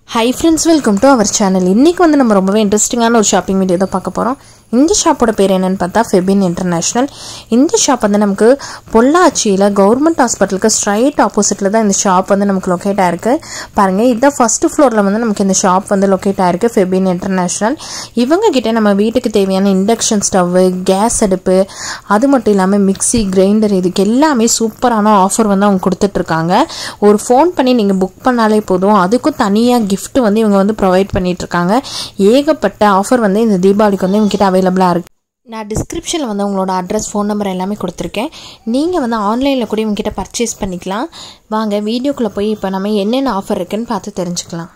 high friends welcome to our channel இன்றைக்கி வந்து நம்ம ரொம்பவே இன்ட்ரெஸ்டிங்கான ஒரு ஷாப்பிங் வீடியோ தான் பார்க்க போகிறோம் இந்த ஷாப்போட பேர் என்னன்னு பார்த்தா ஃபெபின் இன்டர்நேஷ்னல் இந்த ஷாப் வந்து நமக்கு பொள்ளாச்சியில் கவர்மெண்ட் ஹாஸ்பிட்டலுக்கு ஸ்ட்ரைட் ஆப்போசிட்டில் தான் இந்த ஷாப் வந்து நமக்கு லொக்கேட் ஆயிருக்கு பாருங்கள் இதுதான் ஃபஸ்ட்டு ஃப்ளோரில் வந்து நமக்கு இந்த ஷாப் வந்து லொக்கேட் ஆயிருக்கு ஃபெபின் இன்டர்நேஷ்னல் இவங்க கிட்டே நம்ம வீட்டுக்கு தேவையான இண்டக்ஷன் ஸ்டவ்வு கேஸ் அடுப்பு அது மட்டும் இல்லாமல் மிக்ஸி கிரைண்டர் இதுக்கு எல்லாமே சூப்பரான ஆஃபர் வந்து அவங்க கொடுத்துட்ருக்காங்க ஒரு ஃபோன் பண்ணி நீங்கள் புக் பண்ணாலே போதும் அதுக்கும் தனியாக gift வந்து இவங்க வந்து ப்ரொவைட் பண்ணிகிட்ருக்காங்க ஏகப்பட்ட ஆஃபர் வந்து இந்த தீபாவளிக்கு வந்து இவங்ககிட்ட அவைலபிளாக இருக்குது நான் டிஸ்கிரிப்ஷனில் வந்து உங்களோட அட்ரஸ் ஃபோன் நம்பர் எல்லாமே கொடுத்துருக்கேன் நீங்கள் வந்து ஆன்லைனில் கூட இவங்ககிட்ட பர்ச்சேஸ் பண்ணிக்கலாம் வாங்க வீடியோக்குள்ளே போய் இப்போ நம்ம என்னென்ன ஆஃபர் இருக்குன்னு பார்த்து தெரிஞ்சுக்கலாம்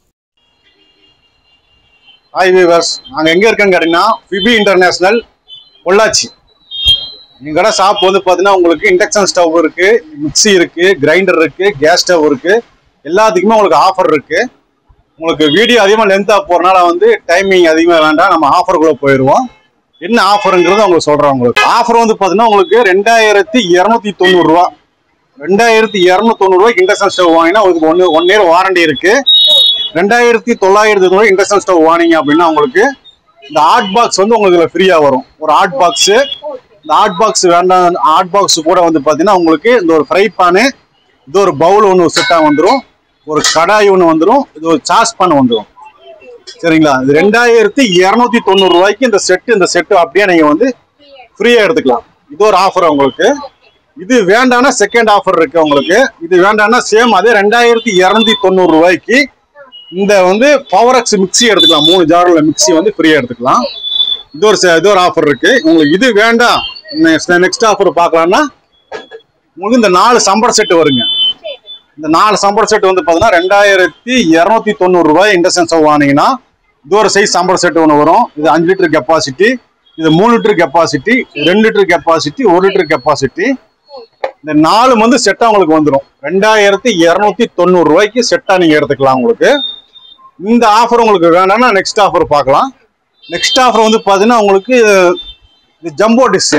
ஹாய் வீவர்ஸ் நாங்கள் எங்கே இருக்கேன்னு கேட்டிங்கன்னா ஃபிபி இன்டர்நேஷ்னல் பொள்ளாச்சி எங்கள் கடை ஷாப் வந்து பார்த்தீங்கன்னா உங்களுக்கு இண்டக்ஷன் ஸ்டவ் இருக்குது மிக்ஸி இருக்குது கிரைண்டர் இருக்குது கேஸ் ஸ்டவ் இருக்குது எல்லாத்துக்குமே உங்களுக்கு ஆஃபர் இருக்குது உங்களுக்கு வீடியோ அதிகமாக லென்த்தாக போகிறனால வந்து டைமிங் அதிகமாக வேண்டாம் நம்ம ஆஃபருக்குள்ளே போயிடுவோம் என்ன ஆஃபருங்கிறது உங்களுக்கு சொல்கிறேன் உங்களுக்கு ஆஃபர் வந்து பார்த்தீங்கன்னா உங்களுக்கு ரெண்டாயிரத்தி இரநூத்தி தொண்ணூறுரூவா ரெண்டாயிரத்தி இரநூத்தி தொண்ணூறுரூவாய்க்கு இண்டக்ஷன் ஸ்டவ் வாங்கினா உங்களுக்கு ஒன்று ஒன் இயர் வாரண்டி இருக்குது ரெண்டாயிரத்தி தொள்ளாயிரத்தி தொண்ணூறு இண்டக்ஷன் ஸ்டவ் வாங்கினீங்க அப்படின்னா உங்களுக்கு இந்த ஹாட் பாக்ஸ் வந்து உங்களுக்கு ஃப்ரீயாக வரும் ஒரு ஹாட் பாக்ஸு இந்த ஹாட் பாக்ஸ் வேண்டாம் ஹாட் பாக்ஸ் கூட வந்து பார்த்தீங்கன்னா உங்களுக்கு இந்த ஒரு ஃப்ரை பானு இது ஒரு பவுல் ஒன்று செட்டாக வந்துடும் ஒரு கடாய் ஒன்று வந்துடும் இது ஒரு சாஸ் பான் வந்துடும் சரிங்களா இது ரெண்டாயிரத்தி இரநூத்தி தொண்ணூறு ரூபாய்க்கு இந்த செட்டு இந்த செட்டு அப்படியே நீங்கள் வந்து ஃப்ரீயாக எடுத்துக்கலாம் இது ஒரு ஆஃபர் உங்களுக்கு இது வேண்டாம்னா செகண்ட் ஆஃபர் இருக்கு உங்களுக்கு இது வேண்டாம்னா சேம் அதே ரெண்டாயிரத்தி இரநூத்தி தொண்ணூறு ரூபாய்க்கு இந்த வந்து பவர்எக்ஸ் மிக்ஸி எடுத்துக்கலாம் மூணு ஜாரில் மிக்ஸி வந்து ஃப்ரீயாக எடுத்துக்கலாம் இது ஒரு ச- இது ஒரு ஆஃபர் இருக்கு உங்களுக்கு இது வேண்டாம் நெக்ஸ்ட் ஆஃபர் பார்க்கலாம்னா உங்களுக்கு இந்த நாலு சம்பள செட்டு வருங்க இந்த நாலு சம்பள செட் வந்து பார்த்தீங்கன்னா ரெண்டாயிரத்தி இரநூத்தி தொண்ணூறு ரூபாய் இண்டக்ஷன் ஸ்டவ் வாங்கினீங்கன்னா இது ஒரு சைஸ் சம்பள செட் ஒன்று வரும் இது அஞ்சு லிட்டர் கெப்பாசிட்டி இது மூணு லிட்டர் கெப்பாசிட்டி ரெண்டு லிட்டர் கெப்பாசிட்டி ஒரு லிட்டர் கெப்பாசிட்டி இந்த நாலு வந்து செட்டா உங்களுக்கு வந்துடும் ரெண்டாயிரத்தி இரநூத்தி தொண்ணூறு ரூபாய்க்கு செட்டா நீங்க எடுத்துக்கலாம் உங்களுக்கு இந்த ஆஃபர் உங்களுக்கு வேணாம்னா நெக்ஸ்ட் ஆஃபர் பார்க்கலாம் நெக்ஸ்ட் ஆஃபர் வந்து பார்த்தீங்கன்னா உங்களுக்கு இது ஜம்போ டிஷ்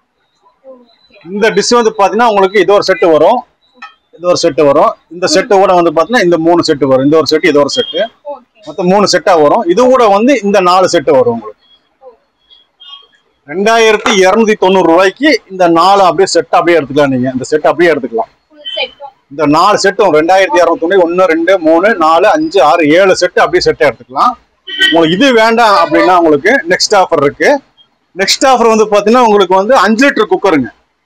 இந்த டிஷ் வந்து பார்த்தீங்கன்னா உங்களுக்கு இது ஒரு செட்டு வரும் இது ஒரு செட்டு வரும் இந்த செட்டு கூட வந்து பார்த்தீங்கன்னா இந்த மூணு செட்டு வரும் இந்த ஒரு செட்டு இது ஒரு செட்டு மொத்தம் மூணு செட்டா வரும் இது கூட வந்து இந்த நாலு செட்டு வரும் உங்களுக்கு ரெண்டாயிரத்தி இரநூத்தி தொண்ணூறு ரூபாய்க்கு இந்த நாலு அப்படியே செட் அப்படியே எடுத்துக்கலாம் நீங்க இந்த செட் அப்படியே எடுத்துக்கலாம் இந்த நாலு செட்டும் ரெண்டாயிரத்தி இரநூத்தி ஒன்று ரெண்டு மூணு நாலு அஞ்சு ஆறு ஏழு செட்டு அப்படியே செட்டை எடுத்துக்கலாம் உங்களுக்கு இது வேண்டாம் அப்படின்னா உங்களுக்கு நெக்ஸ்ட் ஆஃபர் இருக்கு நெக்ஸ்ட் ஆஃபர் வந்து பார்த்தீங்கன்னா உங்களுக்கு வந்து அஞ்சு லிட்டர் குக்கருங்க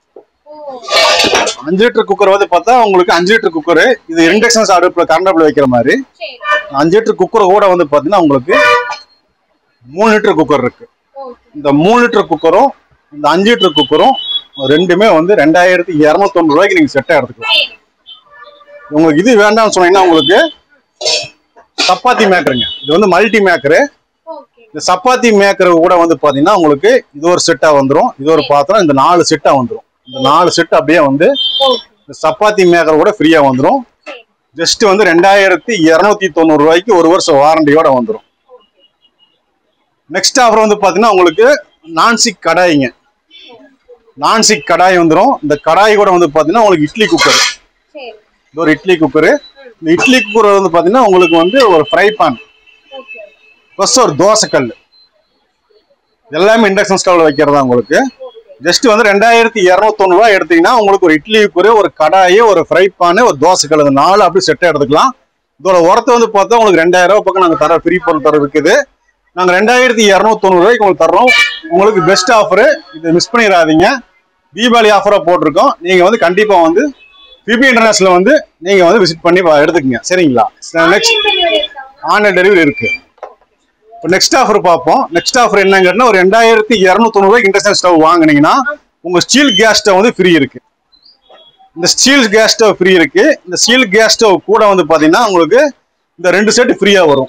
அஞ்சு லிட்டர் குக்கர் வந்து பார்த்தா உங்களுக்கு அஞ்சு லிட்டர் குக்கர் இது இண்டக்ஷன்ஸ் அடுப்பில் கரண்ட் அடுப்பில் வைக்கிற மாதிரி அஞ்சு லிட்டர் குக்கர் கூட வந்து பார்த்தீங்கன்னா உங்களுக்கு மூணு லிட்டர் குக்கர் இருக்கு இந்த மூணு லிட்டர் குக்கரும் இந்த அஞ்சு லிட்டர் குக்கரும் ரெண்டுமே வந்து ரெண்டாயிரத்தி இரநூத்தொன்று ரூபாய்க்கு நீங்க செட்டா எடுத்துக்கலாம் உங்களுக்கு இது வேண்டாம்னு சொன்னீங்கன்னா உங்களுக்கு சப்பாத்தி மேக்கருங்க இது வந்து மல்டி மேக்கரு இந்த சப்பாத்தி மேக்கர் கூட வந்து பாத்தீங்கன்னா உங்களுக்கு இது ஒரு செட்டா வந்துடும் இது ஒரு பாத்திரம் இந்த நாலு செட்டா வந்துடும் இந்த நாலு செட் அப்படியே வந்து இந்த சப்பாத்தி மேக்கர் கூட ஃப்ரீயா வந்துடும் ஜஸ்ட் வந்து ரெண்டாயிரத்தி இரநூத்தி தொண்ணூறு ரூபாய்க்கு ஒரு வருஷம் வாரண்டியோட வந்துடும் நெக்ஸ்ட் ஆஃபர் வந்து பாத்தீங்கன்னா உங்களுக்கு நான்சிக் கடாய்ங்க நான்சிக் கடாய் வந்துடும் இந்த கடாய் கூட வந்து பாத்தீங்கன்னா உங்களுக்கு இட்லி குக்கர் இது ஒரு இட்லி குக்கரு இந்த இட்லி குக்கர் வந்து பாத்தீங்கன்னா உங்களுக்கு வந்து ஒரு ஃப்ரை பான் ப்ளஸ் ஒரு தோசைக்கல் எல்லாமே இண்டக்ஷன் ஸ்டவ்ல வைக்கிறதா உங்களுக்கு ஜஸ்ட் வந்து ரெண்டாயிரத்தி இரநூத்தொன்னு எடுத்தீங்கன்னா உங்களுக்கு ஒரு இட்லி குக்கர் ஒரு கடாய் ஒரு ஃப்ரை பான் ஒரு தோசைக்கல் இந்த நாலு அப்படியே செட்டை எடுத்துக்கலாம் இதோட உரத்தை வந்து பார்த்தா உங்களுக்கு ரெண்டாயிரம் ரூபாய் பக்கம் நாங்கள் தர ஃப்ரீ பொருள் தர இருக்குது நாங்கள் ரெண்டாயிரத்தி இரநூத்தொண்ணூறு ரூபாய்க்கு உங்களுக்கு தர்றோம் உங்களுக்கு பெஸ்ட் ஆஃபர் இதை மிஸ் பண்ணிடாதீங்க தீபாவளி ஆஃபராக போட்டிருக்கோம் நீங்கள் வந்து கண்டிப்பாக வந்து பிபி இன்டர்நேஷனல் வந்து நீங்கள் வந்து விசிட் பண்ணி பா- எடுத்துக்கங்க சரிங்களா நெக்ஸ்ட் ஆன்லைன் டெலிவரி இருக்கு இப்போ நெக்ஸ்ட் ஆஃபர் பார்ப்போம் நெக்ஸ்ட் ஆஃபர் என்னங்கன்னா ஒரு ரெண்டாயிரத்தி இரநூத்தொண்ணூறுவாய்க்கு இண்டக்ஷன் ஸ்டவ் வாங்குனீங்கன்னா உங்க ஸ்டீல் கேஸ் ஸ்டவ் வந்து ஃப்ரீ இருக்கு இந்த ஸ்டீல் கேஸ் ஸ்டவ் ஃப்ரீ இருக்கு இந்த ஸ்டீல் கேஸ் ஸ்டவ் கூட வந்து பாத்தீங்கன்னா உங்களுக்கு இந்த ரெண்டு செட் ஃப்ரீயா வரும்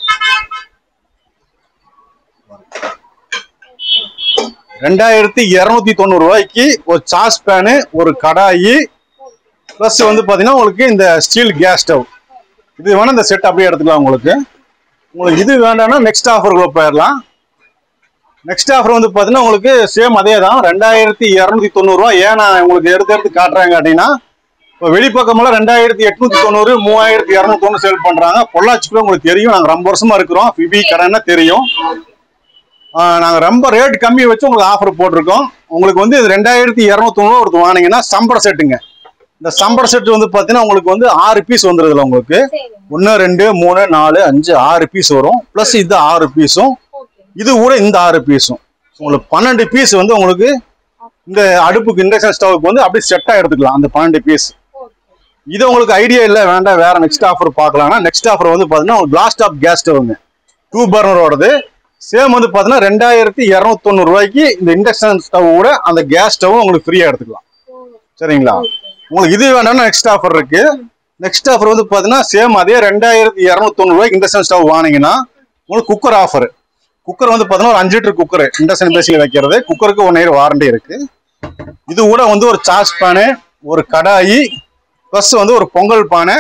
ரெண்டாயிரத்தி இரநூத்தி தொண்ணூறு ரூபாய்க்கு ஒரு சாஸ் பேனு ஒரு கடாயி ப்ளஸ் வந்து பாத்தீங்கன்னா உங்களுக்கு இந்த ஸ்டீல் கேஸ் ஸ்டவ் இது வேணா இந்த செட் அப்படியே எடுத்துக்கலாம் உங்களுக்கு உங்களுக்கு இது வேண்டாம்னா நெக்ஸ்ட் ஆஃபருக்குள்ள போயிடலாம் நெக்ஸ்ட் ஆஃபர் வந்து பார்த்தீங்கன்னா உங்களுக்கு சேம் அதே தான் ரெண்டாயிரத்தி இரநூத்தி தொண்ணூறுரூவா ஏன் நான் உங்களுக்கு எடுத்து எடுத்து காட்டுறாங்க அப்படின்னா இப்போ வெளிப்பக்கமெல்லாம் ரெண்டாயிரத்தி எட்நூத்தி தொண்ணூறு மூவாயிரத்தி இரநூத்தி தொண்ணூறு சேல் பண்றாங்க பொள்ளாச்சிக்குள்ள உங்களுக்கு தெரியும் நாங்க ரொம்ப வருஷமா இருக்கிறோம் பிபி கடைன்னா தெரியும் ஆஹ் நாங்க ரொம்ப ரேட் கம்மி வச்சு உங்களுக்கு ஆஃபர் போட்டிருக்கோம் உங்களுக்கு வந்து இது ரெண்டாயிரத்தி இரநூத்தி தொண்ணூறு ஒருத்தர் வாங்கினீங்கன்னா சம்பள செட்டுங்க இந்த சம்பள செட்டு வந்து பாத்தீங்கன்னா உங்களுக்கு வந்து ஆறு பீஸ் வந்துருதுல உங்களுக்கு சரிங்க ஒன்று ரெண்டு மூணு நாலு அஞ்சு ஆறு பீஸ் வரும் ப்ளஸ் இது ஆறு பீஸும் ஓகே இது கூட இந்த ஆறு பீஸும் உங்களுக்கு பன்னெண்டு பீஸ் வந்து உங்களுக்கு இந்த அடுப்புக்கு இண்டக்ஷன் ஸ்டவ்வுக்கு வந்து அப்படியே செட்டாக எடுத்துக்கலாம் அந்த பன்னெண்டு பீஸ் ஓகே இது உங்களுக்கு ஐடியா இல்லை வேண்டாம் வேற நெக்ஸ்ட் ஆஃபர் பார்க்கலாம்னா நெக்ஸ்ட் ஆஃபர் வந்து பார்த்தீங்கன்னா உங்களுக்கு பிளாஸ்ட் ஆஃப் கேஸ் ஸ்டவ்ங்க டூ பர்னரோடது சேம் வந்து பார்த்தீங்கன்னா ரெண்டாயிரத்தி இரநூத்தொண்ணூறு ரூபாய்க்கு இந்த இண்டக்ஷன் ஸ்டவ் கூட அந்த கேஸ் ஸ்டவ் உங்களுக்கு ஃப்ரீயாக எடுத்துக்கலாம் சரிங்களா உங்களுக்கு இது வேண்டாம்னா நெக்ஸ்ட் ஆஃபர் இருக்கு நெக்ஸ்ட் ஆஃபர் வந்து பார்த்தீங்கன்னா சேம் அதே ரெண்டாயிரத்தி இரநூத்தொண்ணூறு ரூபாய்க்கு இண்டக்ஷன் ஸ்டவ் வாங்கினீங்கன்னா உங்களுக்கு குக்கர் ஆஃபர் குக்கர் வந்து பார்த்தீங்கன்னா ஒரு அஞ்சு லிட்டர் குக்கர் இண்டக்ஷன் பேசியில் வைக்கிறது குக்கருக்கு ஒன் இயர் வாரண்டி இருக்கு இது கூட வந்து ஒரு சார்ஜ் பேனு ஒரு கடாயி ப்ளஸ் வந்து ஒரு பொங்கல் பானை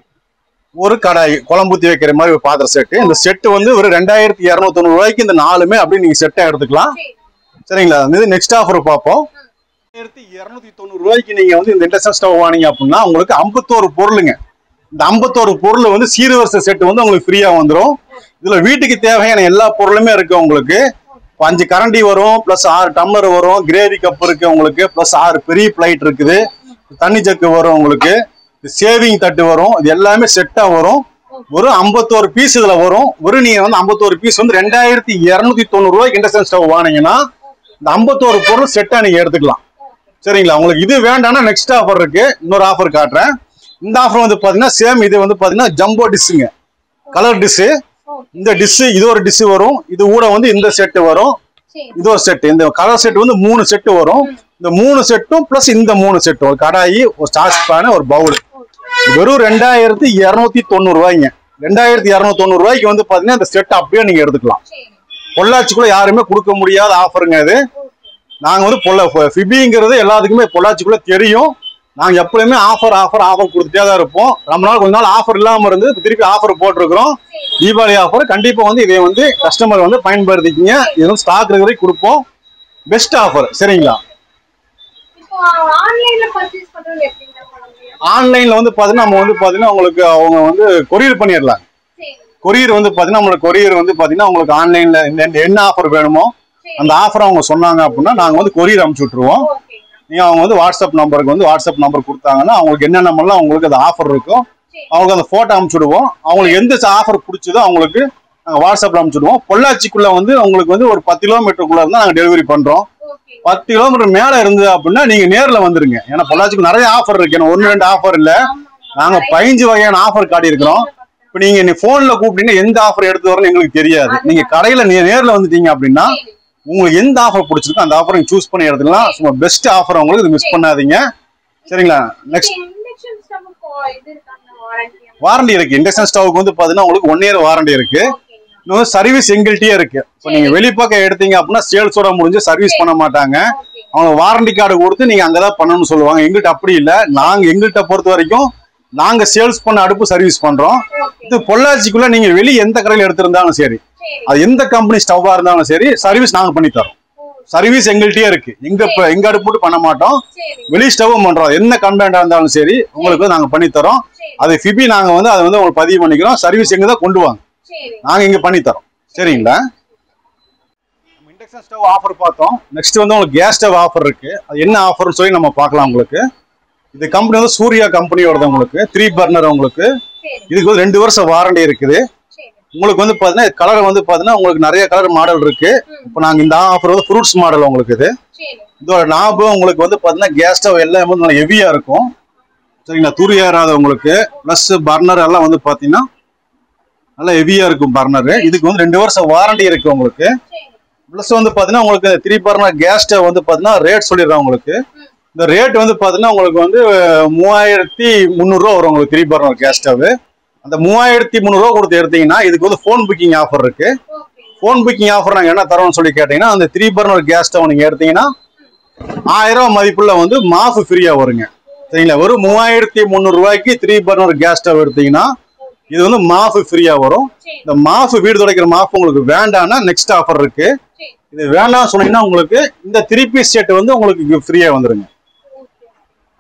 ஒரு கடாய் குழம்பு ஊற்றி வைக்கிற மாதிரி ஒரு பாத்திர செட்டு இந்த செட்டு வந்து ஒரு ரெண்டாயிரத்தி இரநூத்தொண்ணூறு ரூபாய்க்கு இந்த நாலுமே அப்படியே நீங்கள் செட்டாக எடுத்துக்கலாம் சரி சரிங்களா இது நெக்ஸ்ட் ஆஃபர் பார்ப்போம் ஆயிரத்தி இரநூத்தி தொண்ணூறு ரூபாய்க்கு நீங்க வந்து இந்த இண்டக்ஷன் ஸ்டவ் வாங்கினீங்க அப்படின்னா உங்களுக்கு ஐம்பத்தோரு பொருளுங்க இந்த ஐம்பத்தோரு பொருள் வந்து சீர்வரிசை செட் வந்து உங்களுக்கு ஃப்ரீயா வந்துடும் இதுல வீட்டுக்கு தேவையான எல்லா பொருளுமே இருக்கு உங்களுக்கு இப்ப அஞ்சு கரண்டி வரும் ப்ளஸ் ஆறு டம்ளர் வரும் கிரேவி கப் இருக்கு உங்களுக்கு ப்ளஸ் ஆறு பெரிய பிளைட் இருக்குது தண்ணி ஜக்கு வரும் உங்களுக்கு சேவிங் தட்டு வரும் இது எல்லாமே செட்டா வரும் ஒரு ஐம்பத்தோரு பீஸ் இதுல வரும் ஒரு நீங்க வந்து ஐம்பத்தோரு பீஸ் வந்து ரெண்டாயிரத்தி இரநூத்தி தொண்ணூறு ரூபாய்க்கு இண்டக்ஷன் ஸ்டவ் வாங்கினீங்கன்னா இந்த ஐம்பத்தோரு பொருள் செட்டா நீங்க எடுத்துக்கலாம் சரிங்களா உங்களுக்கு இது வேண்டாம்னா நெக்ஸ்ட் ஆஃபர் இருக்கு இன்னொரு ஆஃபர் காட்டுறேன் இந்த ஆஃபர் வந்து பாத்தீங்கன்னா சேம் இது வந்து பாத்தீங்கன்னா ஜம்போ டிஷ்ஷுங்க கலர் டிஷ்ஷு இந்த டிஷ்ஷு இது ஒரு டிஷ் வரும் இது கூட வந்து இந்த செட்டு வரும் சரி இது ஒரு செட் இந்த கலர் செட் வந்து மூணு செட்டு வரும் இந்த மூணு செட்டும் பிளஸ் இந்த மூணு செட்டும் ஒரு கடாயி ஒரு சாஸ் பேனு ஒரு பவுல் வெறும் ரெண்டாயிரத்தி இரநூத்தி தொண்ணூறு ரூபாய்ங்க ரெண்டாயிரத்தி இரநூத்தி தொண்ணூறு ரூபாய்க்கு வந்து பாத்தீங்கன்னா இந்த செட் அப்படியே நீங்க எடுத்துக்கலாம் சரி பொள்ளாச்சிக்குள்ள யாருமே கொடுக்க முடியாத ஆஃபருங்க இது நாங்க வந்து பொள்ள ஃபிபிங்கிறது எல்லாத்துக்குமே பொள்ளாச்சிக்குள்ள தெரியும் நாங்க எப்பவுமே ஆஃபர் ஆஃபர் ஆஃபர் கொடுத்துட்டே தான் இருப்போம் ரொம்ப நாள் கொஞ்ச நாள் ஆஃபர் இல்லாம இருந்து இப்ப திருப்பி ஆஃபர் போட்டிருக்கிறோம் தீபாவளி ஆஃபர் கண்டிப்பா வந்து இதை வந்து கஸ்டமர் வந்து பயன்படுத்திக்கிங்க இது வந்து ஸ்டாக் இருக்கிற வரைக்கும் கொடுப்போம் பெஸ்ட் ஆஃபர் சரிங்களா இப்போ ஆன்லைன்ல பர்ச்சேஸ் பண்றது எப்படிங்க பண்ண முடியும் ஆன்லைன்ல வந்து பாத்தீங்கன்னா நம்ம வந்து பாத்தீங்கன்னா உங்களுக்கு அவங்க வந்து கொரியர் பண்ணிடலாம் சரி கொரியர் வந்து பாத்தீங்கன்னா நம்மளுக்கு கொரியர் வந்து பாத்தீங்கன்னா உங்களுக்கு ஆன்லைன்ல என்ன ஆஃபர் வேணுமோ சரி அந்த ஆஃபர் அவங்க சொன்னாங்க அப்படின்னா நாங்க வந்து கொரியர் அனுப்பிச்சு விட்டுருவோம் ஓகேங்க நீங்க அவங்க வந்து வாட்ஸ்அப் நம்பருக்கு வந்து வாட்ஸ்அப் நம்பர் கொடுத்தாங்கன்னா அவங்களுக்கு என்னென்ன மாதிரிலாம் அவங்களுக்கு அந்த ஆஃபர் இருக்கும் சரி அவங்களுக்கு அந்த போட்டோ அனுப்பிச்சுடுவோம் அவங்களுக்கு எந்த ஆஃபர் பிடிச்சதோ அவங்களுக்கு நாங்க வாட்ஸ்அப்ல அனுப்பிச்சுடுவோம் பொள்ளாச்சிக்குள்ள வந்து உங்களுக்கு வந்து ஒரு பத்து கிலோமீட்டருக்குள்ள இருந்தா நாங்க டெலிவரி பண்றோம் ஓகே பத்து கிலோமீட்டர் மேல இருந்தது அப்படின்னா நீங்க நேர்ல வந்துருங்க ஏன்னா பொள்ளாச்சிக்கு நிறைய ஆஃபர் இருக்கு ஏன்னா ஒன்னு ரெண்டு ஆஃபர் இல்ல நாங்க பதினஞ்சு வகையான ஆஃபர் காட்டியிருக்கிறோம் இப்ப நீங்க நீ போன்ல கூப்பிட்டீங்கன்னா எந்த ஆஃபர் எடுத்து வரணும் எங்களுக்கு தெரியாது நீங்க கடையில நீ நேர்ல வந்துட்டீங்க அப்படின்னா சரி உங்களுக்கு எந்த ஆஃபர் பிடிச்சிருக்கோ அந்த ஆஃபர் நீங்க சூஸ் பண்ணி எடுத்துக்கலாம் சும்மா பெஸ்ட் ஆஃபர் உங்களுக்கு இது மிஸ் பண்ணாதீங்க சரிங்களா நெக்ஸ்ட் இண்டக்ஷன் ஸ்டவ்க்கு இது இருக்காங்க வாரண்டி வாரண்டி இருக்கு இண்டக்ஷன் ஸ்டவ்க்கு வந்து பாத்தீங்கன்னா உங்களுக்கு ஒன் இயர் வாரண்டி இருக்கு ஓகேங்க இன்னும் சர்வீஸ் எங்கள்கிட்டயே இருக்கு இப்போ நீங்க வெளிப்பக்கம் எடுத்தீங்க அப்படின்னா சேல்ஸோட முடிஞ்சு சர்வீஸ் பண்ண மாட்டாங்க ஓகேங்க அவங்க வாரண்டி கார்டு கொடுத்து நீங்க அங்கதான் பண்ணணும்னு சொல்லுவாங்க எங்கள்கிட்ட அப்படி இல்ல நாங்க எங்கள்கிட்ட பொறுத்த வரைக்கும் நாங்க சேல்ஸ் பண்ண அடுப்பு சர்வீஸ் பண்றோம் ஓகே இது பொள்ளாச்சிக்குள்ள நீங்க வெளிய எந்த கடையில எடுத்திருந்தாலும் சரி சரி அது எந்த கம்பெனி ஸ்டவ்வா இருந்தாலும் சரி சர்வீஸ் நாங்க பண்ணி தரோம் ஓ, சர்வீஸ் எங்கள்கிட்டயே இருக்கு எங்க இப்ப எங்க அடுப்பு மட்டும் பண்ண மாட்டோம் சரி வெளி ஸ்டவ்வும் பண்றோம் என்ன கம்ப்ளைண்டா இருந்தாலும் சரி உங்களுக்கு வந்து நாங்க பண்ணி தரோம் சரி அது ஃபிபி நாங்க வந்து அதை வந்து உங்களுக்கு பதிவு பண்ணிக்கிறோம் சர்வீஸ் எங்க தான் கொண்டு வாங்க சரி நாங்க இங்க பண்ணி தரோம் சரிங்களா நம்ம இண்டக்ஷன் ஸ்டவ் ஆஃபர் பார்த்தோம் நெக்ஸ்ட் வந்து உங்களுக்கு கேஸ் ஸ்டவ் ஆஃபர் இருக்கு அது என்ன ஆஃபர்னு சொல்லி நம்ம பார்க்கலாம் உங்களுக்கு இது கம்பெனி வந்து சூர்யா கம்பெனியோடது உங்களுக்கு த்ரீ பர்னர் உங்களுக்கு சரி இதுக்கு வந்து ரெண்டு வருஷம் வாரண்டி இருக்குது சரி உங்களுக்கு வந்து பார்த்தீங்கன்னா கலர் வந்து பார்த்தீங்கன்னா உங்களுக்கு நிறைய கலர் மாடல் இருக்கு இப்போ நாங்கள் இந்த ஆஃபர் வந்து ஃப்ரூட்ஸ் மாடல் உங்களுக்கு இது சரி இதோட நாபு உங்களுக்கு வந்து பார்த்தீங்கன்னா கேஸ் ஸ்டவ் எல்லாமே வந்து நல்லா ஹெவியா இருக்கும் சரிங்களா துரு ஏறாத உங்களுக்கு ப்ளஸ் பர்னர் எல்லாம் வந்து பார்த்தீங்கன்னா நல்லா ஹெவியா இருக்கும் பர்னர் இதுக்கு வந்து ரெண்டு வருஷம் வாரண்டி இருக்கு உங்களுக்கு சரி ப்ளஸ் வந்து பார்த்தீங்கன்னா உங்களுக்கு த்ரீ பர்னர் கேஸ் ஸ்டவ் வந்து பார்த்தீங்கன்னா ரேட் சொல்லிடுறேன் உங்களுக்கு இந்த ரேட் வந்து பார்த்தீங்கன்னா உங்களுக்கு வந்து மூவாயிரத்தி முந்நூறுரூவா வரும் உங்களுக்கு த்ரீ பர்னர் கேஸ் ஸ்டவ் அந்த மூவாயிரத்தி முந்நூறுரூவா கொடுத்து எடுத்தீங்கன்னா இதுக்கு வந்து ஃபோன் புக்கிங் ஆஃபர் இருக்கு ஓகே ஃபோன் புக்கிங் ஆஃபர் நாங்கள் என்ன தரோம்னு சொல்லி கேட்டீங்கன்னா அந்த த்ரீ பர்னர் கேஸ் ஸ்டவ் நீங்கள் எடுத்தீங்கன்னா ஆயிரம் ரூபாய் மதிப்புள்ள வந்து மாஃப் ஃப்ரீயாக வருங்க சரிங்களா வெறும் மூவாயிரத்தி முந்நூறு ரூபாய்க்கு த்ரீ பர்னர் கேஸ் ஸ்டவ் எடுத்தீங்கன்னா இது வந்து மாஃப் ஃப்ரீயாக வரும் சரி இந்த மாஃப் வீடு துடைக்கிற மாஃப் உங்களுக்கு வேண்டாம்னா நெக்ஸ்ட் ஆஃபர் இருக்கு சரி இது வேண்டாம்னு சொன்னீங்கன்னா உங்களுக்கு இந்த த்ரீ பீஸ் செட் வந்து உங்களுக்கு ஃப்ரீயாக வந்துருங்க ஓகே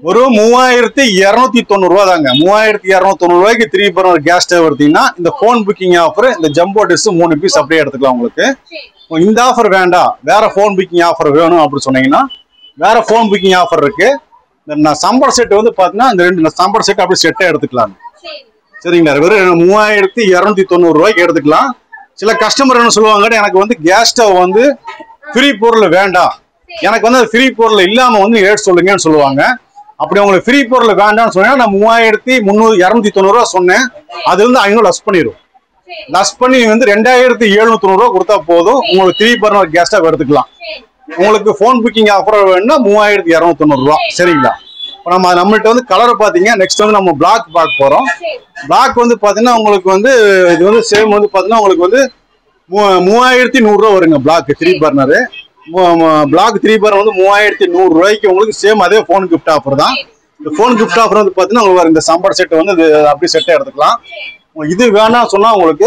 ஒரு மூவாயிரத்தி இரநூத்தி தொண்ணூறு ரூபா தாங்க மூவாயிரத்தி இரநூத்தி தொண்ணூறு ரூபாய்க்கு த்ரீ பர்னர் கேஸ் ஸ்டவ் எடுத்தீங்கன்னா இந்த ஃபோன் புக்கிங் ஆஃபர் இந்த ஜம்போ டிஷ் மூணு பீஸ் அப்படியே எடுத்துக்கலாம் உங்களுக்கு சரி இப்போ இந்த ஆஃபர் வேண்டாம் வேற ஃபோன் புக்கிங் ஆஃபர் வேணும் அப்படின்னு சொன்னீங்கன்னா வேற ஃபோன் புக்கிங் ஆஃபர் இருக்கு இந்த நான் சம்பர் செட் வந்து பாத்தீங்கன்னா இந்த ரெண்டு சம்பர் செட் அப்படியே செட்டே எடுத்துக்கலாம் சரி சரிங்களா வெறும் மூவாயிரத்தி இரநூத்தி தொண்ணூறு ரூபாய்க்கு எடுத்துக்கலாம் சில கஸ்டமர் என்ன சொல்லுவாங்க எனக்கு வந்து கேஸ் ஸ்டவ் வந்து ஃப்ரீ பொருள் வேண்டாம் எனக்கு வந்து ஃப்ரீ பொருள் இல்லாம வந்து ஏட் சொல்லுங்கன்னு சொல்லுவாங்க அப்படி உங்களுக்கு ஃப்ரீ பொருள் வேண்டாம்னு சொன்னா நான் மூவாயிரத்தி முந்நூறு இரநூத்தி தொண்ணூறு ரூபா சொன்னேன் அது வந்து ஐநூறு லஸ் பண்ணிடும் சரி லஸ் பண்ணி வந்து ரெண்டாயிரத்தி எழுநூத்தி ரூபா கொடுத்தா போதும் உங்களுக்கு த்ரீ பர்னர் கேஸ் ஸ்டவ் எடுத்துக்கலாம் சரி உங்களுக்கு ஃபோன் புக்கிங் ஆஃபர் வேணும்னா மூவாயிரத்தி இரநூத்தி தொண்ணூறு ரூபா சரிங்களா இப்போ நம்ம நம்மள்ட்ட வந்து கலர் பாத்தீங்க நெக்ஸ்ட் வந்து நம்ம பிளாக் பார்க்க போறோம் சரி பிளாக் வந்து பாத்தீங்கன்னா உங்களுக்கு வந்து இது வந்து சேம் வந்து பாத்தீங்கன்னா உங்களுக்கு வந்து மூ- மூவாயிரத்தி நூறுரூவா வருங்க black three burner black three burner வந்து மூவாயிரத்தி நூறு ரூபாய்க்கு உங்களுக்கு சேம் அதே ஃபோன் கிஃப்ட் ஆஃபர் தான் இந்த ஃபோன் கிஃப்ட் ஆஃபர் வந்து பாத்தீங்கன்னா உங்களுக்கு இந்த சம்பர் செட் வந்து இது அப்படியே செட்டை எடுத்துக்கலாம் உங்களுக்கு இது வேணாம் சொன்னா உங்களுக்கு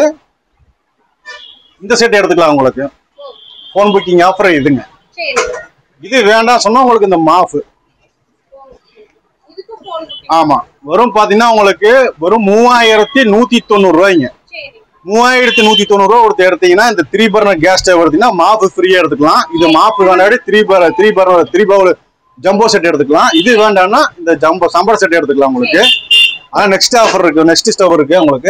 இந்த செட் எடுத்துக்கலாம் உங்களுக்கு ஃபோன் புக்கிங் ஆஃபர் இதுங்க சரி இது வேண்டாம் சொன்னா உங்களுக்கு இந்த மாஃப் இதுக்கு போன் ஆமா வெறும் பாத்தீங்கன்னா உங்களுக்கு வெறும் மூவாயிரத்தி நூத்தி தொண்ணூறு ரூபாய்ங்க சரி மூவாயிரத்தி நூத்தி தொண்ணூறு ரூபா கொடுத்து எடுத்தீங்கன்னா இந்த த்ரீ பர்னர் கேஸ் ஸ்டவ் எடுத்தீங்கன்னா மாப்பு ஃப்ரீயா எடுத்துக்கலாம் இது மாப்பு வேண்டாடி த்ரீ பர் three burner three bowl jumbo set எடுத்துக்கலாம் இது வேண்டாம்னா இந்த ஜம்போ சம்பர் செட் எடுத்துக்கலாம் உங்களுக்கு அதான் நெக்ஸ்ட் ஆஃபர் இருக்கு நெக்ஸ்ட் ஸ்டவ் இருக்கு உங்களுக்கு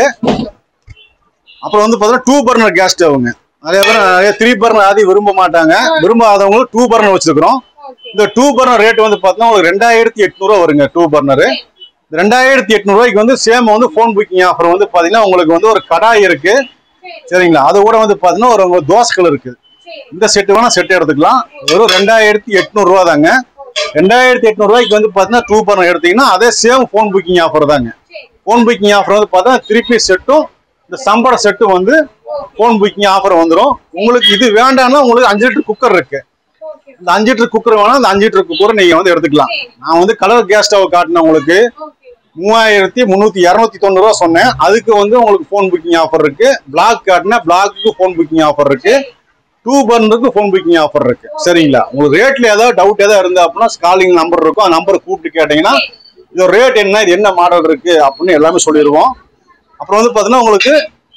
அப்புறம் வந்து பாத்தீங்கன்னா டூ பர்னர் கேஸ் ஸ்டவ்ங்க நிறைய பேர் நிறைய த்ரீ பர்னர் ஆதி விரும்ப மாட்டாங்க விரும்பாதவங்களும் டூ பர்னர் வச்சிருக்கிறோம் ஓகே இந்த டூ பர்னர் ரேட் வந்து பார்த்தீங்கன்னா உங்களுக்கு ரெண்டாயிரத்தி எட்நூறுவா வருங்க டூ பர்னரு ரெண்டாயிரத்தி எட்நூறுவாய்க்கு வந்து சேம் வந்து ஃபோன் புக்கிங் ஆஃபர் வந்து பார்த்தீங்கன்னா உங்களுக்கு வந்து ஒரு கடாய் இருக்கு சரி சரிங்களா அது கூட வந்து பார்த்தீங்கன்னா ஒரு ஒரு தோசைகள் இருக்கு சரி இந்த செட்டு வேணா செட் எடுத்துக்கலாம் வெறும் ரெண்டாயிரத்தி எட்நூறுவா தாங்க ரெண்டாயிரத்தி எட்நூறுவாய்க்கு வந்து பார்த்தீங்கன்னா டூ பர்னர் எடுத்தீங்கன்னா அதே சேம் ஃபோன் புக்கிங் ஆஃபர் தாங்க சரி ஃபோன் புக்கிங் ஆஃபர் வந்து பார்த்தா திருப்பி செட்டும் இந்த சம்பள செட்டும் வந்து ஃபோன் புக்கிங் ஆஃபர் வந்துடும் உங்களுக்கு இது வேண்டாம்னா உங்களுக்கு அஞ்சு லிட்டர் குக்கர் இருக்கு ஓகே இந்த அஞ்சு லிட்டர் குக்கர் வேணா அந்த அஞ்சு லிட்டர் குக்கர் நீங்க வந்து எடுத்துக்கலாம் நான் வந்து கலர் கேஸ் ஸ்டவ் காட்டினேன் உங்களுக்கு ஓகே மூவாயிரத்தி முந்நூத்தி இரநூத்தி தொண்ணூறு ரூபா சொன்னேன் அதுக்கு வந்து உங்களுக்கு ஃபோன் புக்கிங் ஆஃபர் இருக்கு பிளாக் காட்டினா பிளாக்கு ஃபோன் புக்கிங் ஆஃபர் இருக்கு டூ பர்னருக்கு ஃபோன் புக்கிங் ஆஃபர் இருக்கு சரிங்களா உங்களுக்கு ரேட்ல ஏதாவது டவுட் ஏதாவது இருந்தா அப்படின்னா காலிங் நம்பர் இருக்கும் அந்த நம்பர் கூப்பிட்டு கேட்டீங்கன்னா இது ரேட் என்ன இது என்ன மாடல் இருக்கு அப்படின்னு எல்லாமே சொல்லிடுவோம் அப்புறம் வந்து பார்த்தீங்கன்னா உங்களுக்கு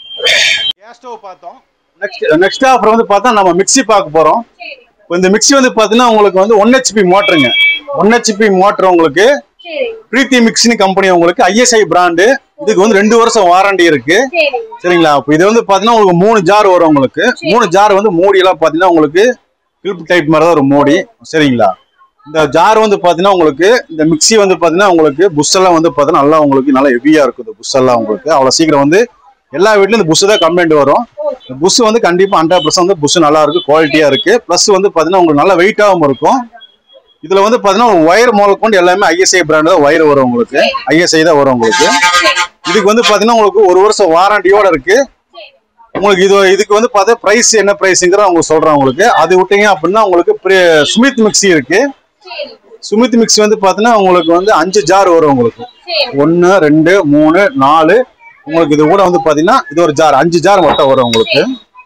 கேஸ் ஸ்டவ் பார்த்தோம் நெக்ஸ்ட் நெக்ஸ்ட் ஆஃபர் வந்து பார்த்தா நம்ம மிக்ஸி பார்க்க போறோம் சரி இப்போ இந்த மிக்ஸி வந்து பார்த்தீங்கன்னா உங்களுக்கு வந்து ஒன் ஹெச்பி மோட்டருங்க ஒன் ஹெச்பி மோட்டர் உங்களுக்கு சரி பிரீத்தி மிக்ஸினி கம்பெனி உங்களுக்கு ஐஎஸ்ஐ பிராண்டு இதுக்கு வந்து ரெண்டு வருஷம் வாரண்டி இருக்கு சரி சரிங்களா இப்போ இது வந்து பாத்தீங்கன்னா உங்களுக்கு மூணு ஜார் வரும் உங்களுக்கு மூணு ஜார் வந்து மூடி எல்லாம் பாத்தீங்கன்னா உங்களுக்கு கிளிப் டைப் மாதிரி தான் ஒரு மூடி சரிங்களா இந்த ஜார் வந்து பாத்தீங்கன்னா உங்களுக்கு இந்த மிக்ஸி வந்து பாத்தீங்கன்னா உங்களுக்கு புஷ் எல்லாம் வந்து பாத்தீங்கன்னா நல்லா உங்களுக்கு நல்லா ஹெவியா இருக்கும் இந்த புஷ் எல்லாம் உங்களுக்கு அவ்வளவு சீக்கிரம் வந்து எல்லா வீட்லயும் இந்த புஷ் தான் கம்ப்ளைண்ட் வரும் ஓகே இந்த புஷ் வந்து கண்டிப்பா ஹண்ட்ரட் பர்சன்ட் வந்து புஷ் நல்லா இருக்கு குவாலிட்டியா இருக்கு பிளஸ் வந்து பாத்தீங்கன்னா உங்களுக்கு நல்ல வெயிட்டாகவும் இருக்கும் இதுல வந்து பாத்தீங்கன்னா ஒயர் முதல் கொண்டு எல்லாமே ஐஎஸ்ஐ பிராண்ட் தான் ஒயர் வரும் உங்களுக்கு ஐஎஸ்ஐ தான் வரும் உங்களுக்கு இதுக்கு வந்து பாத்தீங்கன்னா உங்களுக்கு ஒரு வருஷம் வாரண்டியோட இருக்கு சரி உங்களுக்கு இது இதுக்கு வந்து பார்த்தா பிரைஸ் என்ன பிரைஸ்ங்கிற அவங்க சொல்றேன் உங்களுக்கு அது விட்டீங்க அப்படின்னா உங்களுக்கு pri- சுமித் மிக்ஸி இருக்கு சரி சுமித் மிக்ஸி வந்து பாத்தீங்கன்னா உங்களுக்கு வந்து அஞ்சு ஜார் வரும் உங்களுக்கு சரி ஒன்னு ரெண்டு மூணு நாலு உங்களுக்கு இது கூட வந்து பாத்தீங்கன்னா இது ஒரு ஜார் அஞ்சு ஜார் மொத்தம் வரும் உங்களுக்கு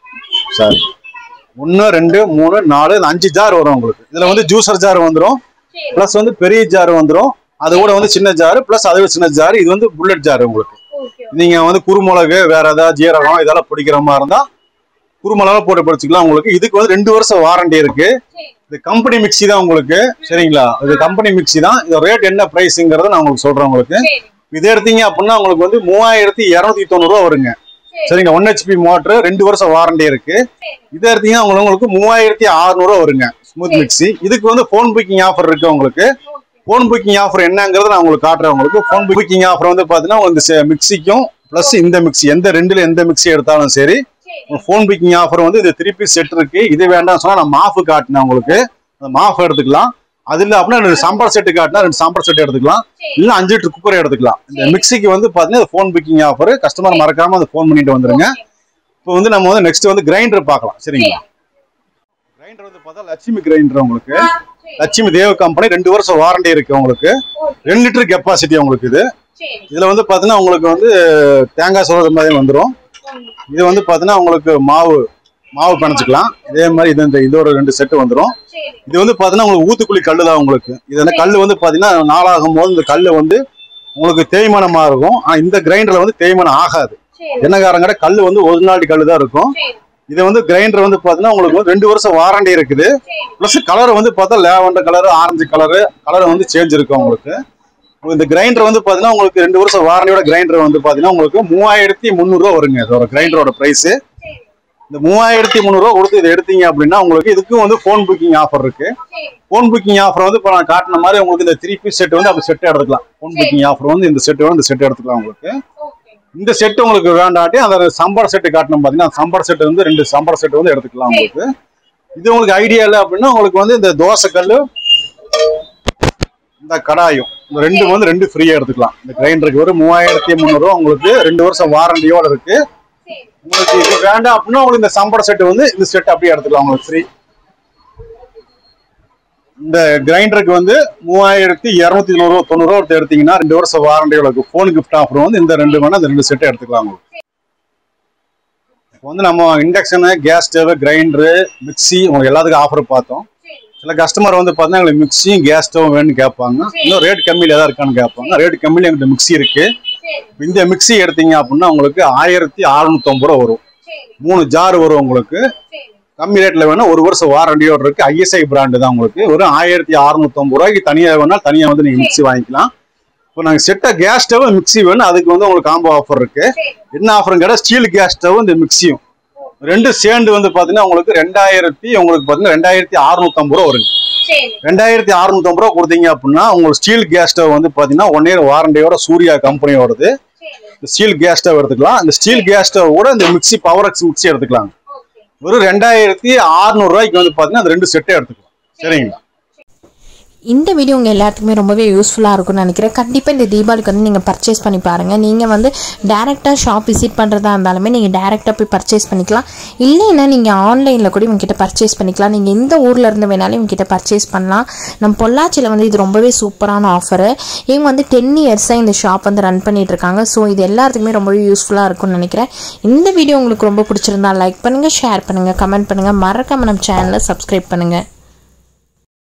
சாரி ஒன்னு ரெண்டு மூணு நாலு இந்த அஞ்சு ஜார் வரும் உங்களுக்கு இதுல வந்து ஜூசர் ஜார் வந்துடும் சரி பிளஸ் வந்து பெரிய ஜார் வந்துடும் அது கூட வந்து சின்ன ஜார் பிளஸ் அது சின்ன ஜார் இது வந்து புல்லட் ஜார் உங்களுக்கு ஓகே நீங்க வந்து குருமிளகு வேற ஏதாவது ஜீரகம் இதெல்லாம் பிடிக்கிற மாதிரி இருந்தா குருமிளகா போட்டு படிச்சுக்கலாம் உங்களுக்கு இதுக்கு வந்து ரெண்டு வருஷம் வாரண்டி இருக்கு சரி இது கம்பெனி மிக்ஸி தான் உங்களுக்கு சரிங்களா இது கம்பெனி மிக்ஸி தான் இது ரேட் என்ன பிரைஸ்ங்கிறத நான் உங்களுக்கு சொல்றேன் உங்களுக்கு சரி இது எடுத்தீங்க அப்படின்னா உங்களுக்கு வந்து மூவாயிரத்தி இரநூத்தி தொண்ணூறு ரூபா வருங்க சரி சரிங்க ஒன் ஹெச்பி மோட்டர் ரெண்டு வருஷம் வாரண்டி இருக்கு சரி இது எடுத்தீங்கன்னா உங்களுக்கு உங்களுக்கு மூவாயிரத்தி அறுநூறுவா வருங்க ஸ்மூத் மிக்ஸி இதுக்கு வந்து ஃபோன் புக்கிங் ஆஃபர் இருக்கு உங்களுக்கு ஓகே ஃபோன் புக்கிங் ஆஃபர் என்னங்கிறத நான் உங்களுக்கு காட்டுறேன் உங்களுக்கு ஃபோன் புக்கிங் ஆஃபர் வந்து பார்த்தீங்கன்னா உங்களுக்கு மிக்சிக்கும் ப்ளஸ் இந்த மிக்ஸி எந்த ரெண்டுல எந்த மிக்ஸி எடுத்தாலும் சரி சரி ஃபோன் புக்கிங் ஆஃபர் வந்து இது திருப்பி செட் இருக்கு இது வேண்டாம் சொன்னா நான் மாஃப் காட்டினேன் உங்களுக்கு அந்த மாஃப் எடுத்துக்கலாம் அது இல்லை அப்படின்னா ரெண்டு சாம்பார் செட்டு காட்டினா ரெண்டு சாம்பார் செட் எடுத்துக்கலாம் சரி இல்ல அஞ்சு லிட்டர் குக்கர் எடுத்துக்கலாம் இந்த மிக்ஸிக்கு வந்து பாத்தீங்கன்னா ஃபோன் புக்கிங் ஆஃபர் கஸ்டமர் மறக்காம அந்த ஃபோன் பண்ணிட்டு வந்துருங்க இப்போ வந்து நம்ம வந்து நெக்ஸ்ட் வந்து கிரைண்டர் பார்க்கலாம் சரிங்களா கிரைண்டர் வந்து பார்த்தா லட்சுமி கிரைண்டர் உங்களுக்கு சரி லட்சுமி தேவ கம்பெனி ரெண்டு வருஷம் வாரண்டி இருக்கு உங்களுக்கு ஓகே ரெண்டு லிட்டர் கெப்பாசிட்டி உங்களுக்கு இது சரி இதுல வந்து பாத்தீங்கன்னா உங்களுக்கு வந்து தேங்காய் சொல்றது மாதிரி வந்துடும் இது வந்து பாத்தீங்கன்னா உங்களுக்கு மாவு மாவு பிணைச்சிக்கலாம் இதே மாதிரி இது இந்த இது ஒரு ரெண்டு செட்டு வந்துடும் சரி இது வந்து பார்த்தீங்கன்னா உங்களுக்கு ஊத்துக்குழி கல் தான் உங்களுக்கு இது வந்து கல் வந்து பார்த்தீங்கன்னா நாளாகும் போது இந்த கல் வந்து உங்களுக்கு தேய்மானமாக இருக்கும் ஆனால் இந்த கிரைண்டரில் வந்து தேய்மானம் ஆகாது சரி என்ன காரணம் கல் வந்து ஒரிஜினாலிட்டி கல் தான் இருக்கும் சரி இது வந்து கிரைண்டர் வந்து பார்த்தீங்கன்னா உங்களுக்கு வந்து ரெண்டு வருஷம் வாரண்டி இருக்குது சரி ப்ளஸ் கலர் வந்து பார்த்தா lavender colour orange colour colour வந்து சேஞ்ச் இருக்கும் உங்களுக்கு உங்களுக்கு இந்த கிரைண்டர் வந்து பார்த்தீங்கன்னா உங்களுக்கு ரெண்டு வருஷம் வாரண்டியோட கிரைண்டர் வந்து பார்த்தீங்கன்னா உங்களுக்கு மூவாயிரத்தி முந்நூறுரூவா வருங்க இதோட கிரைண்டரோட ப்ரைஸு சரி இந்த மூவாயிரத்தி முந்நூறுரூவா கொடுத்து இதை எடுத்தீங்க அப்படின்னா உங்களுக்கு இதுக்கும் வந்து ஃபோன் புக்கிங் ஆஃபர் இருக்கு சரி ஃபோன் புக்கிங் ஆஃபர் வந்து இப்போ நான் காட்டின மாதிரி உங்களுக்கு இந்த த்ரீ பீஸ் செட் வந்து அப்படி செட் எடுத்துக்கலாம் ஃபோன் புக்கிங் ஆஃபர் வந்து இந்த செட் வந்து இந்த செட் எடுத்துக்கலாம் உங்களுக்கு ஓகே இந்த செட் உங்களுக்கு வேண்டாட்டி அந்த சம்பள செட்டு காட்டணும் பார்த்தீங்கன்னா அந்த சம்பள செட் வந்து ரெண்டு சம்பள செட் வந்து எடுத்துக்கலாம் உங்களுக்கு இது உங்களுக்கு ஐடியா இல்லை அப்படின்னா உங்களுக்கு வந்து இந்த தோசைக்கல் இந்த கடாயும் இந்த ரெண்டு வந்து ரெண்டு ஃப்ரீயா எடுத்துக்கலாம் இந்த கிரைண்டருக்கு ஒரு மூவாயிரத்தி முந்நூறுவா உங்களுக்கு ரெண்டு வருஷம் வாரண்டியோட இருக்கு சரி உங்களுக்கு இது வேண்டாம் அப்படின்னா உங்களுக்கு இந்த சம்பள செட் வந்து இந்த செட் அப்படியே எடுத்துக்கலாம் உங்களுக்கு ஃப்ரீ இந்த கிரைண்டருக்கு வந்து மூவாயிரத்தி இரநூத்தி தொண்ணூறு தொண்ணூறுவா ஒருத்தர் எடுத்தீங்கன்னா ரெண்டு வருஷம் வாரண்டியோட இருக்கு ஃபோன் கிஃப்ட் ஆஃபர் வந்து இந்த ரெண்டு வேணா இந்த ரெண்டு செட்டை எடுத்துக்கலாம் உங்களுக்கு இப்போ வந்து நம்ம induction gas stove grinder mixie உங்களுக்கு எல்லாத்துக்கும் ஆஃபர் பார்த்தோம் சரி சில கஸ்டமர் வந்து பார்த்தீங்கன்னா எங்களுக்கு மிக்ஸியும் கேஸ் ஸ்டவ் வேணும்னு கேட்பாங்க இன்னும் ரேட் கம்மியில் எதாவது இருக்கான்னு கேட்பாங்க ரேட் கம்மியில் எங்கிட்ட மிக்ஸி இருக்கு சரி இப்ப இந்த மிக்ஸி எடுத்தீங்க அப்படின்னா உங்களுக்கு ஆயிரத்தி அறுநூத்தம்பது ரூபா வரும் சரி மூணு ஜார் வரும் உங்களுக்கு சரி கம்மி ரேட்ல வேணா ஒரு வருஷம் வாரண்டியோட இருக்கு ஐஎஸ்ஐ பிராண்டு தான் உங்களுக்கு ஒரு ஆயிரத்தி அறுநூத்தம்பது ரூபாய்க்கு தனியாக வேணா தனியாக வந்து நீங்க மிக்ஸி வாங்கிக்கலாம் இப்போ நாங்கள் செட்டா கேஸ் ஸ்டவ் மிக்ஸி வேணும் அதுக்கு வந்து உங்களுக்கு காம்போ ஆஃபர் இருக்கு சரி என்ன ஆஃபர் கேட்டால் ஸ்டீல் கேஸ் ஸ்டவ் இந்த மிக்ஸியும் ரெண்டு சேர்ந்து வந்து பார்த்தீங்கன்னா உங்களுக்கு ரெண்டாயிரத்தி உங்களுக்கு பார்த்தீங்கன்னா ரெண்டாயிரத்தி அறுநூத்தம்பது ரூபா வருங்க சரி ரெண்டாயிரத்தி அறுநூத்தம்பது ரூபா கொடுத்தீங்க அப்படின்னா உங்களுக்கு ஸ்டீல் கேஸ் ஸ்டவ் வந்து பார்த்தீங்கன்னா ஒன் இயர் வாரண்டியோட சூர்யா கம்பெனியோடது சரி இந்த ஸ்டீல் கேஸ் ஸ்டவ் எடுத்துக்கலாம் இந்த ஸ்டீல் கேஸ் ஸ்டவ் கூட இந்த மிக்ஸி பவர் எக்ஸ் மிக்ஸி எடுத்துக்கலாம் ஓகே ஒரு ரெண்டாயிரத்தி அறுநூறு ரூபாய்க்கு வந்து பார்த்தீங்கன்னா அந்த ரெண்டு செட்டே எடுத்துக்கலாம் சரிங்களா இந்த வீடியோ உங்கள் எல்லாத்துக்குமே ரொம்பவே யூஸ்ஃபுல்லாக இருக்கும்னு நினைக்கிறேன் கண்டிப்பாக இந்த தீபாவளிக்கு வந்து நீங்கள் பர்ச்சேஸ் பண்ணி பாருங்கள் நீங்கள் வந்து டேரெக்டாக ஷாப் விசிட் பண்ணுறதா இருந்தாலுமே நீங்கள் டேரெக்டாக போய் பர்ச்சேஸ் பண்ணிக்கலாம் இல்லைன்னா நீங்கள் ஆன்லைனில் கூட இவங்ககிட்ட பர்ச்சேஸ் பண்ணிக்கலாம் நீங்கள் எந்த ஊரில் இருந்து வேணாலும் இவங்ககிட்ட பர்ச்சேஸ் பண்ணலாம் நம்ம பொள்ளாச்சியில் வந்து இது ரொம்பவே சூப்பரான ஆஃபரு இவங்க வந்து டென் இயர்ஸாக இந்த ஷாப் வந்து ரன் பண்ணிட்டு இருக்காங்க ஸோ இது எல்லாத்துக்குமே ரொம்பவே யூஸ்ஃபுல்லாக இருக்கும்னு நினைக்கிறேன் இந்த வீடியோ உங்களுக்கு ரொம்ப பிடிச்சிருந்தா லைக் பண்ணுங்கள் ஷேர் பண்ணுங்கள் கமெண்ட் பண்ணுங்கள் மறக்காம நம்ம சேனலை சப்ஸ்கிரைப் பண்ணுங்கள்